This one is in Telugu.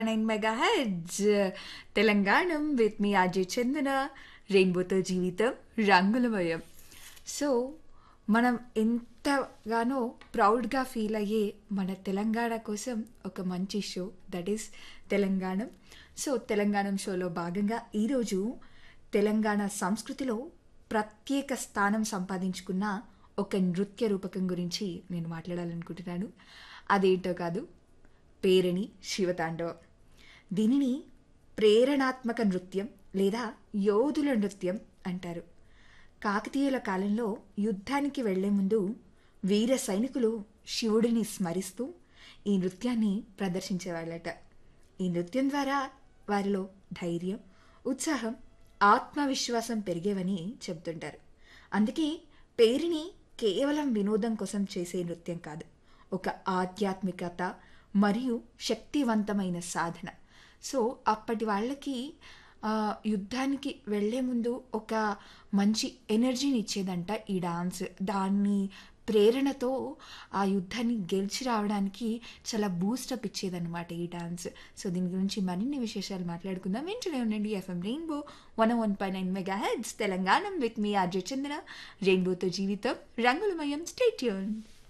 nine mega hits Telanganam with me Ajay Chandana రెయిన్బోతో జీవితం రంగులమయం సో మనం ఎంతగానో ప్రౌడ్గా ఫీల్ అయ్యే మన తెలంగాణ కోసం ఒక మంచి show that is Telanganam so Telanganam షోలో భాగంగా ఈరోజు తెలంగాణ సంస్కృతిలో ప్రత్యేక స్థానం సంపాదించుకున్న ఒక నృత్య రూపకం గురించి నేను మాట్లాడాలనుకుంటున్నాను అదేంటో కాదు పేరణి శివతాండవం దీనిని ప్రేరణాత్మక నృత్యం లేదా యోధుల నృత్యం అంటారు కాకతీయుల కాలంలో యుద్ధానికి వెళ్లే ముందు వీర సైనికులు శివుడిని స్మరిస్తూ ఈ నృత్యాన్ని ప్రదర్శించేవాళ్ళట ఈ నృత్యం ద్వారా వారిలో ధైర్యం ఉత్సాహం ఆత్మవిశ్వాసం పెరిగేవని చెబుతుంటారు అందుకే పేరుని కేవలం వినోదం కోసం చేసే నృత్యం కాదు ఒక ఆధ్యాత్మికత మరియు శక్తివంతమైన సాధన సో అప్పటి వాళ్ళకి ఆ, యుద్ధానికి వెళ్ళే ముందు ఒక మంచి ఎనర్జీని ఇచ్చేదంట ఈ డాన్స్ దాన్ని ప్రేరణతో ఆ యుద్ధాన్ని గెలిచి రావడానికి చాలా బూస్టప్ ఇచ్చేదన్నమాట ఈ డాన్స్ సో దీని గురించి మరిన్ని విశేషాలు మాట్లాడుకుందాం వెంటనే ఉండండి FM rainbow one one point nine mega hits Telangana with me RJ Chandra రెయిన్బోతో జీవితం రంగులమయం స్టేట్యూన్